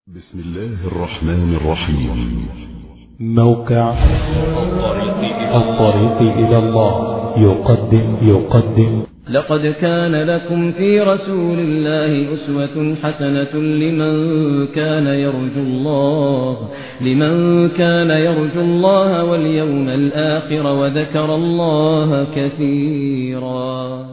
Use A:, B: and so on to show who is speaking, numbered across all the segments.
A: بسم الله الرحمن الرحيم
B: موقع الطريق إلى الله يقدم يقدم
C: لقد كان لكم في رسول الله أسوة حسنة لمن كان يرجو الله لمن كان يرجو الله واليوم الآخر وذكر الله كثيرا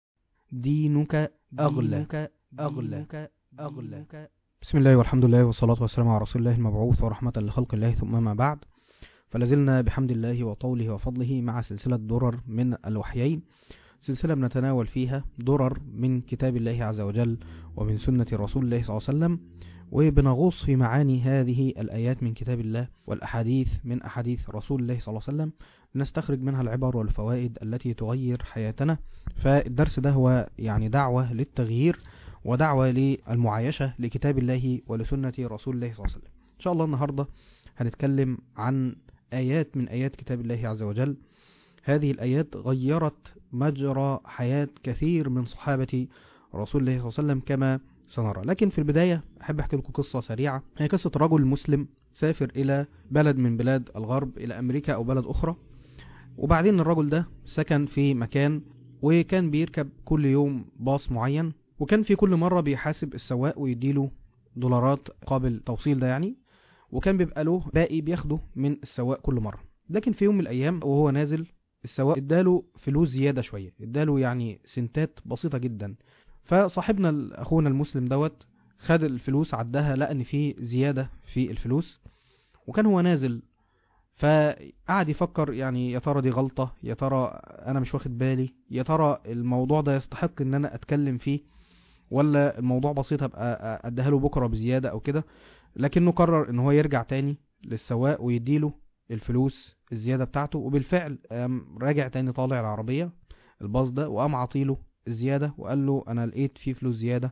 D: دينك أغلى أغلى أغلى بسم الله والحمد لله والصلاة والسلام على رسول الله المبعوث ورحمة لخلق الله ثم ما بعد فلازلنا بحمد الله وطوله وفضله مع سلسلة درر من الوحيين سلسلة بنتناول فيها درر من كتاب الله عز وجل ومن سنة رسول الله صلى الله عليه وسلم وبنغوص في معاني هذه الآيات من كتاب الله والأحاديث من أحاديث رسول الله صلى الله عليه وسلم نستخرج منها العبر والفوائد التي تغير حياتنا فالدرس ده هو يعني دعوة للتغيير ودعوة للمعايشة لكتاب الله ولسنة رسول الله صلى الله عليه وسلم إن شاء الله النهاردة هنتكلم عن آيات من آيات كتاب الله عز وجل هذه الآيات غيرت مجرى حياة كثير من صحابة رسول الله صلى الله عليه وسلم كما سنرى لكن في البداية أحب أحكي لكم قصة سريعة هي قصة رجل مسلم سافر إلى بلد من بلاد الغرب إلى أمريكا أو بلد أخرى وبعدين الرجل ده سكن في مكان وكان بيركب كل يوم باص معين وكان في كل مرة بيحاسب السواق ويديله دولارات قابل توصيل ده يعني وكان بيبقى له باقي بياخده من السواق كل مرة لكن في يوم من الأيام وهو نازل السواق اداله فلوس زيادة شوية اداله يعني سنتات بسيطة جدا فصاحبنا أخونا المسلم دوت خد الفلوس عدها لقى ان في زيادة في الفلوس وكان هو نازل فقعد يفكر يعني يا ترى دي غلطة يا ترى انا مش واخد بالي يا ترى الموضوع ده يستحق ان انا اتكلم فيه ولا الموضوع بسيط هبقى اديها له بكره بزياده او كده لكنه قرر ان هو يرجع تاني للسواق ويديله الفلوس الزياده بتاعته وبالفعل قام راجع تاني طالع العربيه الباص ده وقام عاطيله الزياده وقال له انا لقيت فيه فلوس زياده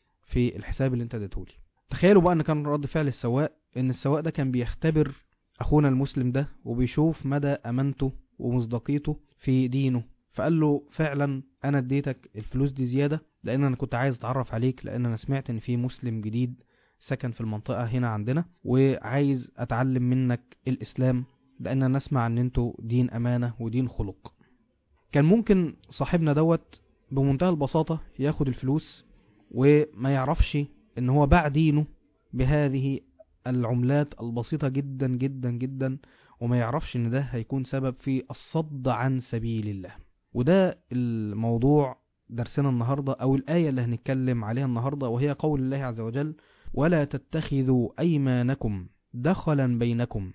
D: في الحساب اللي انت اديتهولي تخيلوا بقى ان كان رد فعل السواق ان السواق ده كان بيختبر اخونا المسلم ده وبيشوف مدى امانته ومصداقيته في دينه فقال له فعلا انا اديتك الفلوس دي زياده لان انا كنت عايز اتعرف عليك لان انا سمعت ان في مسلم جديد سكن في المنطقة هنا عندنا وعايز اتعلم منك الاسلام لان انا اسمع ان انتوا دين امانة ودين خلق كان ممكن صاحبنا دوت بمنتهى البساطة ياخد الفلوس وما يعرفش ان هو باع دينه بهذه العملات البسيطة جدا جدا جدا وما يعرفش ان ده هيكون سبب في الصد عن سبيل الله وده الموضوع درسنا النهاردة أو الآية اللي هنتكلم عليها النهاردة وهي قول الله عز وجل ولا تتخذوا أيمانكم دخلا بينكم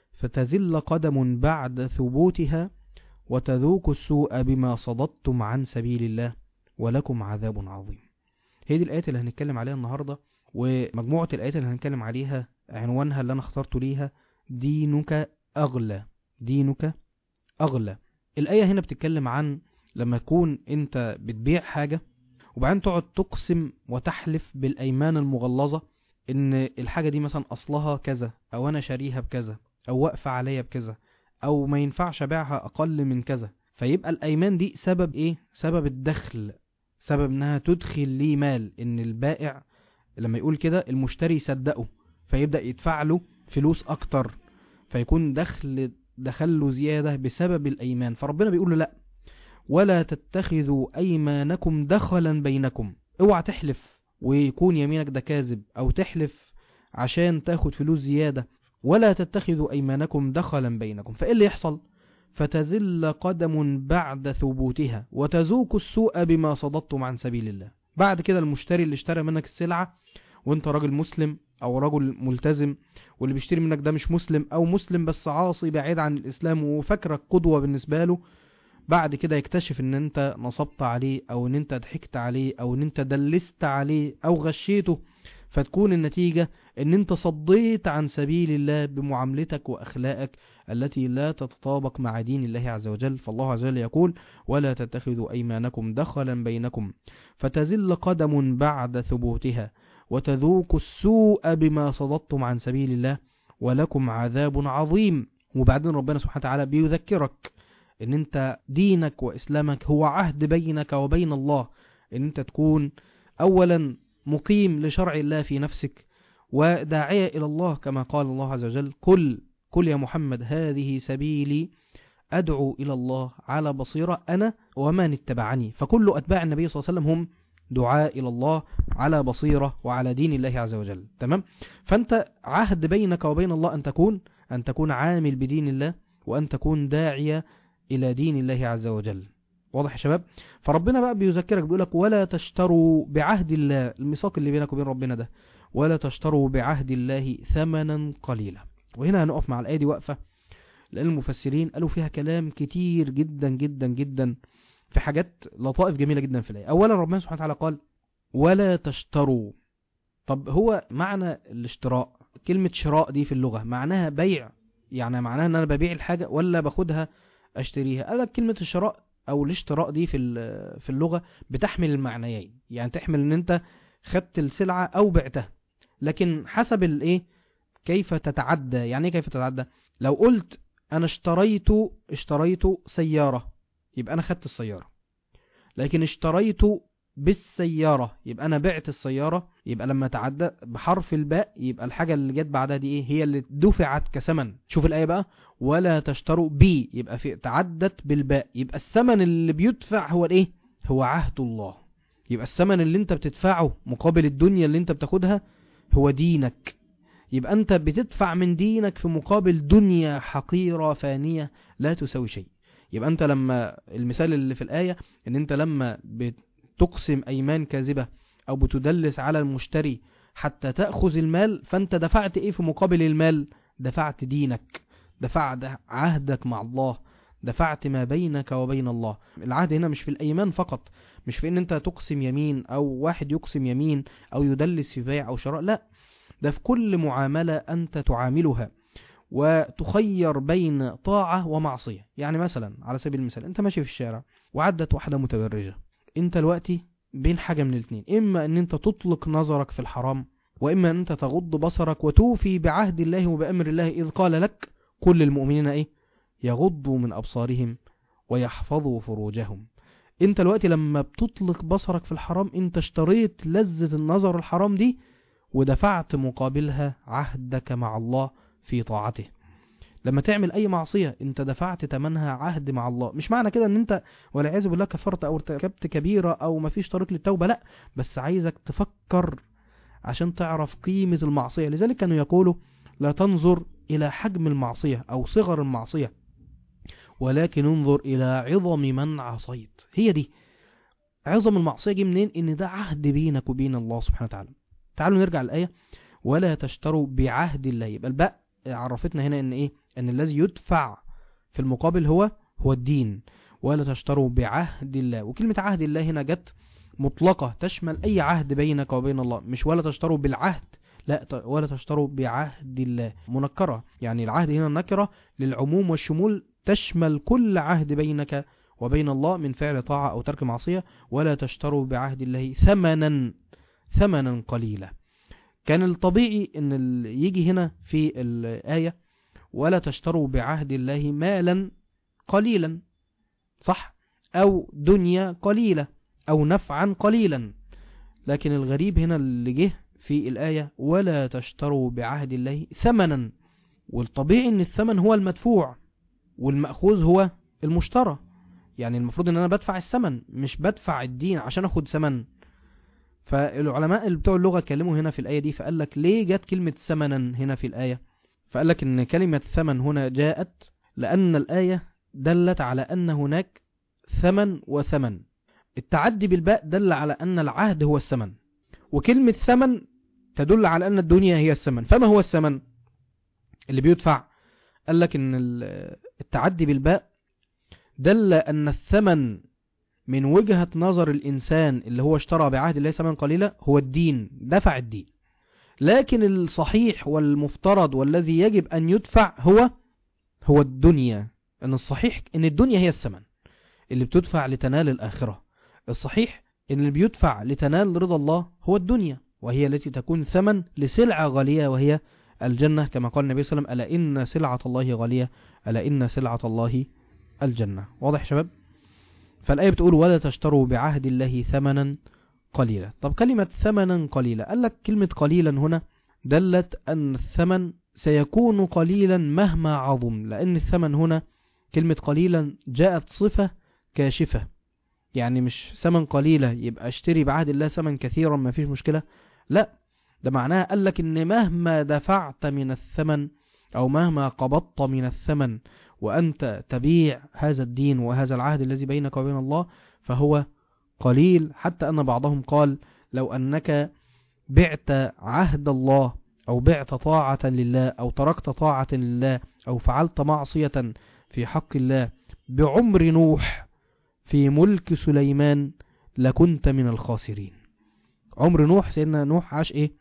D: فتزل قدم بعد ثبوتها وتذوقوا السوء بما صددتم عن سبيل الله ولكم عذاب عظيم هي دي الآيات اللي هنتكلم عليها النهاردة ومجموعة الآيات اللي هنتكلم عليها عنوانها اللي أنا اخترته ليها دينك أغلى دينك أغلى الآية هنا بتتكلم عن لما تكون انت بتبيع حاجة وبعدين تقعد تقسم وتحلف بالأيمان المغلظة ان الحاجة دي مثلا أصلها كذا أو أنا شاريها بكذا أو واقفة عليا بكذا أو ما ينفعش أبيعها أقل من كذا فيبقى الأيمان دي سبب إيه؟ سبب الدخل سبب إنها تدخل لي مال إن البائع لما يقول كده المشتري يصدقه فيبدأ يدفع له فلوس أكتر فيكون دخل دخله زيادة بسبب الأيمان فربنا بيقول له لأ ولا تتخذوا أيمانكم دخلا بينكم اوعى تحلف ويكون يمينك ده كاذب أو تحلف عشان تاخد فلوس زيادة ولا تتخذوا أيمانكم دخلا بينكم فإيه اللي يحصل فتزل قدم بعد ثبوتها وتذوق السوء بما صددتم عن سبيل الله بعد كده المشتري اللي اشترى منك السلعة وانت راجل مسلم او رجل ملتزم واللي بيشتري منك ده مش مسلم او مسلم بس عاصي بعيد عن الاسلام وفاكرك قدوة بالنسبة له بعد كده يكتشف ان انت نصبت عليه او ان انت ضحكت عليه او ان انت دلست عليه او غشيته فتكون النتيجة ان انت صديت عن سبيل الله بمعاملتك واخلاقك التي لا تتطابق مع دين الله عز وجل فالله عز وجل يقول ولا تتخذوا ايمانكم دخلا بينكم فتزل قدم بعد ثبوتها وتذوقوا السوء بما صددتم عن سبيل الله ولكم عذاب عظيم وبعدين ربنا سبحانه وتعالى بيذكرك ان انت دينك واسلامك هو عهد بينك وبين الله ان انت تكون اولا مقيم لشرع الله في نفسك وداعية إلى الله كما قال الله عز وجل قل قل يا محمد هذه سبيلي أدعو إلى الله على بصيرة أنا ومن اتبعني فكل أتباع النبي صلى الله عليه وسلم هم دعاء إلى الله على بصيرة وعلى دين الله عز وجل تمام فأنت عهد بينك وبين الله أن تكون أن تكون عامل بدين الله وأن تكون داعية إلى دين الله عز وجل واضح يا شباب فربنا بقى بيذكرك بيقولك ولا تشتروا بعهد الله الميثاق اللي بينك وبين ربنا ده ولا تشتروا بعهد الله ثمنا قليلا وهنا هنقف مع الآية دي وقفة لأن المفسرين قالوا فيها كلام كتير جدا جدا جدا في حاجات لطائف جميلة جدا في الآية أولا ربنا سبحانه وتعالى قال ولا تشتروا طب هو معنى الاشتراء كلمة شراء دي في اللغة معناها بيع يعني معناها ان انا ببيع الحاجة ولا باخدها اشتريها قال لك كلمة الشراء او الاشتراء دي في في اللغة بتحمل المعنيين يعني تحمل ان انت خدت السلعة او بعتها لكن حسب الايه كيف تتعدى يعني ايه كيف تتعدى لو قلت انا اشتريت اشتريت سيارة يبقى انا خدت السيارة لكن اشتريت بالسيارة يبقى انا بعت السيارة يبقى لما تعدى بحرف الباء يبقى الحاجة اللي جت بعدها دي ايه هي اللي دفعت كثمن شوف الآية بقى ولا تشتروا بي يبقى في تعدت بالباء يبقى الثمن اللي بيدفع هو الايه هو عهد الله يبقى الثمن اللي انت بتدفعه مقابل الدنيا اللي انت بتاخدها هو دينك يبقى انت بتدفع من دينك في مقابل دنيا حقيرة فانية لا تساوي شيء يبقى انت لما المثال اللي في الآية ان انت لما بتقسم ايمان كاذبة او بتدلس على المشتري حتى تأخذ المال فانت دفعت ايه في مقابل المال دفعت دينك دفعت عهدك مع الله دفعت ما بينك وبين الله العهد هنا مش في الأيمان فقط مش في ان انت تقسم يمين او واحد يقسم يمين او يدلس في بيع او شراء لا ده في كل معاملة انت تعاملها وتخير بين طاعة ومعصية يعني مثلا على سبيل المثال انت ماشي في الشارع وعدت واحدة متبرجة انت دلوقتي بين حاجة من الاثنين اما ان انت تطلق نظرك في الحرام واما ان انت تغض بصرك وتوفي بعهد الله وبأمر الله اذ قال لك كل المؤمنين ايه يغضوا من ابصارهم ويحفظوا فروجهم انت دلوقتي لما بتطلق بصرك في الحرام انت اشتريت لذة النظر الحرام دي ودفعت مقابلها عهدك مع الله في طاعته لما تعمل اي معصية انت دفعت تمنها عهد مع الله مش معنى كده ان انت والعياذ بالله كفرت او ارتكبت كبيرة او مفيش طريق للتوبة لا بس عايزك تفكر عشان تعرف قيمة المعصية لذلك كانوا يقولوا لا تنظر الى حجم المعصية او صغر المعصية ولكن انظر الى عظم من عصيت هي دي عظم المعصية جه منين ان ده عهد بينك وبين الله سبحانه وتعالى تعالوا نرجع الآية ولا تشتروا بعهد الله يبقى الباء عرفتنا هنا ان ايه ان الذي يدفع في المقابل هو هو الدين ولا تشتروا بعهد الله وكلمة عهد الله هنا جت مطلقة تشمل اي عهد بينك وبين الله مش ولا تشتروا بالعهد لا ولا تشتروا بعهد الله منكرة يعني العهد هنا النكرة للعموم والشمول تشمل كل عهد بينك وبين الله من فعل طاعة أو ترك معصية ولا تشتروا بعهد الله ثمنا ثمنا قليلا كان الطبيعي ان يجي هنا في الآية ولا تشتروا بعهد الله مالا قليلا صح أو دنيا قليلة أو نفعا قليلا لكن الغريب هنا اللي جه في الآية ولا تشتروا بعهد الله ثمنا والطبيعي ان الثمن هو المدفوع والمأخوذ هو المشترى يعني المفروض ان انا بدفع الثمن مش بدفع الدين عشان اخد ثمن فالعلماء اللي بتوع اللغة اتكلموا هنا في الآية دي فقال لك ليه جت كلمة ثمنا هنا في الآية فقال لك ان كلمة ثمن هنا جاءت لأن الآية دلت على أن هناك ثمن وثمن التعدي بالباء دل على أن العهد هو الثمن وكلمة ثمن تدل على أن الدنيا هي الثمن فما هو الثمن اللي بيدفع قال لك ان التعدي بالباء دل أن الثمن من وجهة نظر الإنسان اللي هو اشترى بعهد الله ثمن قليلا هو الدين دفع الدين لكن الصحيح والمفترض والذي يجب أن يدفع هو هو الدنيا أن الصحيح أن الدنيا هي الثمن اللي بتدفع لتنال الآخرة الصحيح أن اللي بيدفع لتنال رضا الله هو الدنيا وهي التي تكون ثمن لسلعة غالية وهي الجنة كما قال النبي صلى الله عليه وسلم ألا إن سلعة الله غالية ألا إن سلعة الله الجنة واضح شباب فالآية بتقول ولا تشتروا بعهد الله ثمنا قليلا طب كلمة ثمنا قليلا قال لك كلمة قليلا هنا دلت أن الثمن سيكون قليلا مهما عظم لأن الثمن هنا كلمة قليلا جاءت صفة كاشفة يعني مش ثمن قليلة يبقى اشتري بعهد الله ثمن كثيرا ما فيش مشكلة لا ده معناها قال لك ان مهما دفعت من الثمن او مهما قبضت من الثمن وانت تبيع هذا الدين وهذا العهد الذي بينك وبين الله فهو قليل حتى ان بعضهم قال لو انك بعت عهد الله او بعت طاعة لله او تركت طاعة لله او فعلت معصية في حق الله بعمر نوح في ملك سليمان لكنت من الخاسرين عمر نوح سيدنا نوح عاش ايه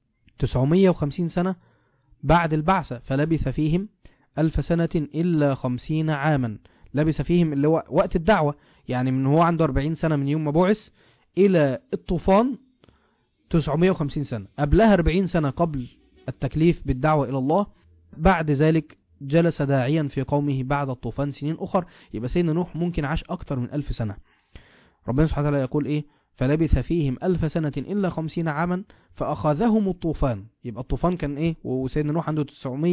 D: 950 سنة بعد البعثة فلبث فيهم ألف سنة إلا خمسين عاما لبث فيهم اللي هو وقت الدعوة يعني من هو عنده 40 سنة من يوم ما بعث إلى الطوفان 950 سنة قبلها 40 سنة قبل التكليف بالدعوة إلى الله بعد ذلك جلس داعيا في قومه بعد الطوفان سنين أخر يبقى سيدنا نوح ممكن عاش أكتر من ألف سنة ربنا سبحانه وتعالى يقول إيه فلبث فيهم ألف سنة إلا خمسين عاما فأخذهم الطوفان يبقى الطوفان كان إيه وسيدنا نوح عنده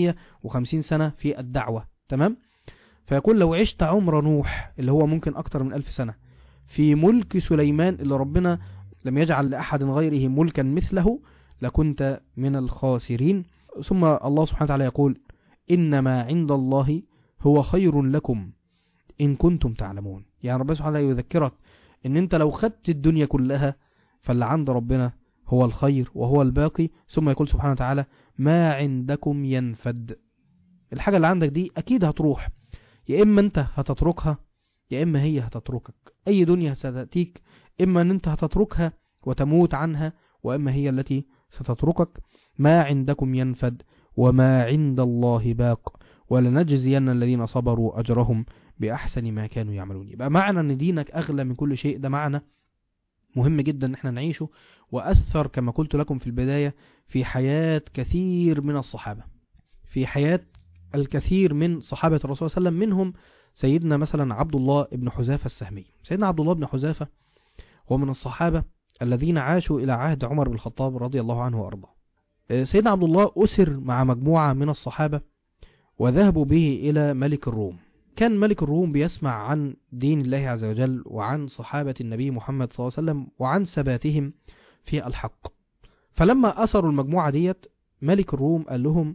D: 950 سنة في الدعوة تمام فيقول لو عشت عمر نوح اللي هو ممكن أكتر من ألف سنة في ملك سليمان اللي ربنا لم يجعل لأحد غيره ملكا مثله لكنت من الخاسرين ثم الله سبحانه وتعالى يقول إنما عند الله هو خير لكم إن كنتم تعلمون يعني ربنا سبحانه وتعالى يذكرك إن أنت لو خدت الدنيا كلها فاللي عند ربنا هو الخير وهو الباقي ثم يقول سبحانه وتعالى ما عندكم ينفد الحاجة اللي عندك دي أكيد هتروح يا إما أنت هتتركها يا إما هي هتتركك أي دنيا ستأتيك إما أن أنت هتتركها وتموت عنها وإما هي التي ستتركك ما عندكم ينفد وما عند الله باق ولنجزين الذين صبروا أجرهم بأحسن ما كانوا يعملون يبقى معنى أن دينك أغلى من كل شيء ده معنى مهم جدا ان احنا نعيشه وأثر كما قلت لكم في البداية في حياة كثير من الصحابة في حياة الكثير من صحابة الرسول صلى الله عليه وسلم منهم سيدنا مثلا عبد الله بن حذافة السهمي سيدنا عبد الله بن حذافة هو من الصحابة الذين عاشوا إلى عهد عمر بن الخطاب رضي الله عنه وأرضاه سيدنا عبد الله أسر مع مجموعة من الصحابة وذهبوا به إلى ملك الروم كان ملك الروم بيسمع عن دين الله عز وجل وعن صحابة النبي محمد صلى الله عليه وسلم وعن ثباتهم في الحق فلما أسروا المجموعة ديت ملك الروم قال لهم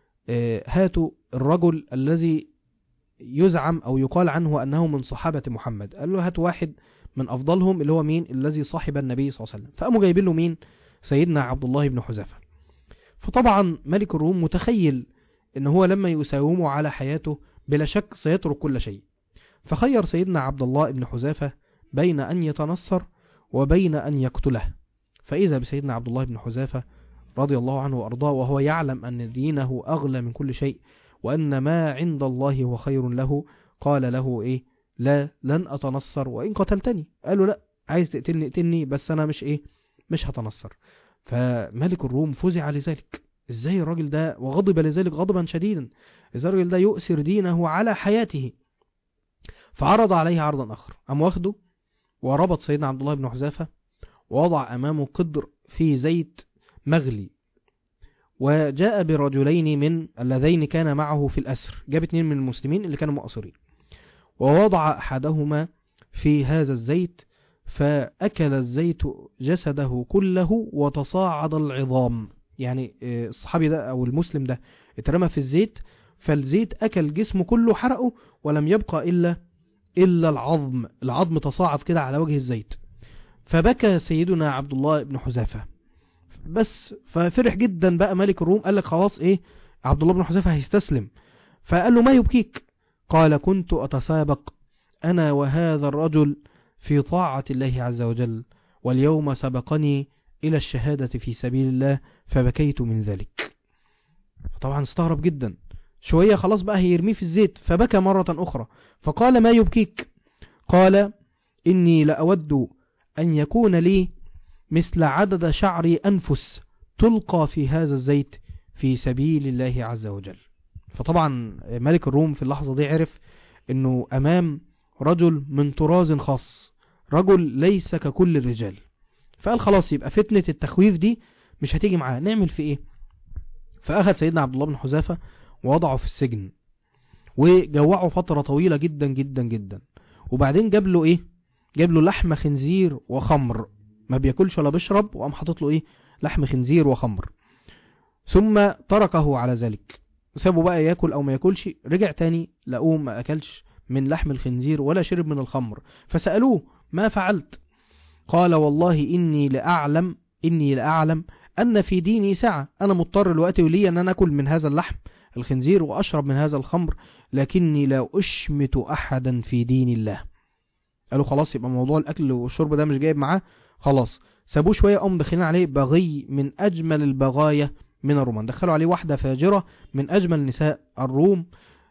D: هاتوا الرجل الذي يزعم أو يقال عنه أنه من صحابة محمد قال له هاتوا واحد من أفضلهم اللي هو مين الذي صاحب النبي صلى الله عليه وسلم فقاموا جايبين له مين سيدنا عبد الله بن حذافة فطبعا ملك الروم متخيل ان هو لما يساومه على حياته بلا شك سيترك كل شيء فخير سيدنا عبد الله بن حذافة بين أن يتنصر وبين أن يقتله فإذا بسيدنا عبد الله بن حذافة رضي الله عنه وأرضاه وهو يعلم أن دينه أغلى من كل شيء وأن ما عند الله هو خير له قال له إيه لا لن أتنصر وإن قتلتني قالوا لا عايز تقتلني اقتلني بس أنا مش إيه مش هتنصر فملك الروم فزع لذلك ازاي الراجل ده وغضب لذلك غضبا شديدا ازاي الراجل ده يؤثر دينه على حياته فعرض عليه عرضا اخر قام واخده وربط سيدنا عبد الله بن حذافه ووضع امامه قدر فيه زيت مغلي وجاء برجلين من اللذين كان معه في الأسر جاب اتنين من المسلمين اللي كانوا مؤسرين ووضع أحدهما في هذا الزيت فأكل الزيت جسده كله وتصاعد العظام يعني الصحابي ده أو المسلم ده اترمى في الزيت فالزيت أكل جسمه كله حرقه ولم يبقى إلا إلا العظم العظم تصاعد كده على وجه الزيت فبكى سيدنا عبد الله بن حذافة بس ففرح جدا بقى ملك الروم قال لك خلاص ايه عبد الله بن حذافة هيستسلم فقال له ما يبكيك قال كنت أتسابق أنا وهذا الرجل في طاعة الله عز وجل واليوم سبقني إلى الشهادة في سبيل الله فبكيت من ذلك طبعا استغرب جدا شوية خلاص بقى هيرميه في الزيت فبكى مرة أخرى فقال ما يبكيك قال إني لأود أن يكون لي مثل عدد شعر أنفس تلقى في هذا الزيت في سبيل الله عز وجل فطبعا ملك الروم في اللحظة دي عرف أنه أمام رجل من طراز خاص رجل ليس ككل الرجال فقال خلاص يبقى فتنة التخويف دي مش هتيجي معاه نعمل في ايه فأخذ سيدنا عبد الله بن حذافة ووضعه في السجن وجوعه فترة طويلة جدا جدا جدا وبعدين جاب له ايه جاب له لحم خنزير وخمر ما بياكلش ولا بيشرب وقام حاطط له ايه لحم خنزير وخمر ثم تركه على ذلك سابه بقى ياكل او ما ياكلش رجع تاني لقوه ما اكلش من لحم الخنزير ولا شرب من الخمر فسألوه ما فعلت قال والله إني لأعلم إني لأعلم أن في ديني سعة أنا مضطر الوقت ولي أن أنا أكل من هذا اللحم الخنزير وأشرب من هذا الخمر لكني لا أشمت أحدا في دين الله قالوا خلاص يبقى موضوع الأكل والشرب ده مش جايب معاه خلاص سابوه شوية قام دخلين عليه بغي من أجمل البغايا من الرومان دخلوا عليه واحدة فاجرة من أجمل نساء الروم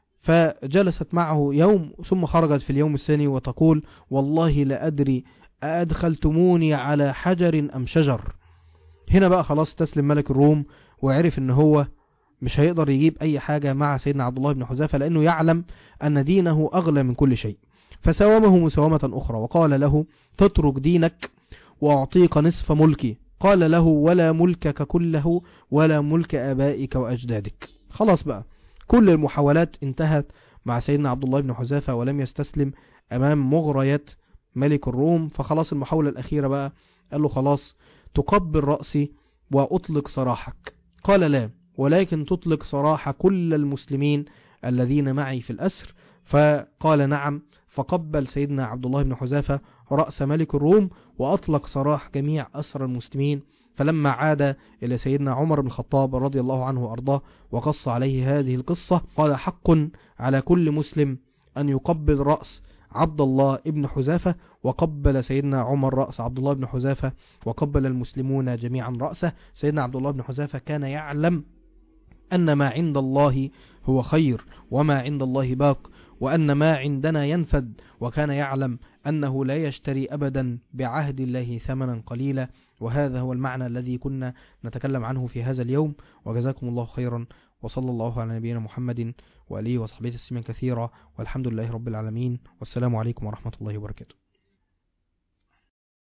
D: فجلست معه يوم ثم خرجت في اليوم الثاني وتقول والله لا أدري أدخلتموني على حجر أم شجر هنا بقى خلاص تسلم ملك الروم وعرف ان هو مش هيقدر يجيب اي حاجة مع سيدنا عبد الله بن حذافة لانه يعلم ان دينه اغلى من كل شيء فساومه مساومة اخرى وقال له تترك دينك واعطيك نصف ملكي قال له ولا ملكك كله ولا ملك ابائك واجدادك خلاص بقى كل المحاولات انتهت مع سيدنا عبد الله بن حذافة ولم يستسلم امام مغريات ملك الروم فخلاص المحاولة الاخيرة بقى قال له خلاص تقبل رأسي وأطلق سراحك قال لا ولكن تطلق سراح كل المسلمين الذين معي في الأسر فقال نعم فقبل سيدنا عبد الله بن حذافة رأس ملك الروم وأطلق سراح جميع أسر المسلمين فلما عاد إلى سيدنا عمر بن الخطاب رضي الله عنه وأرضاه وقص عليه هذه القصة قال حق على كل مسلم أن يقبل رأس عبد الله ابن حذافة وقبل سيدنا عمر رأس عبد الله بن حذافة وقبل المسلمون جميعا رأسه سيدنا عبد الله بن حذافة كان يعلم أن ما عند الله هو خير وما عند الله باق وأن ما عندنا ينفد وكان يعلم أنه لا يشتري أبدا بعهد الله ثمنا قليلا وهذا هو المعنى الذي كنا نتكلم عنه في هذا اليوم وجزاكم الله خيرا وصلى الله على نبينا محمد وآله وصحبه تسليما كثيرا والحمد لله رب العالمين والسلام عليكم ورحمة الله وبركاته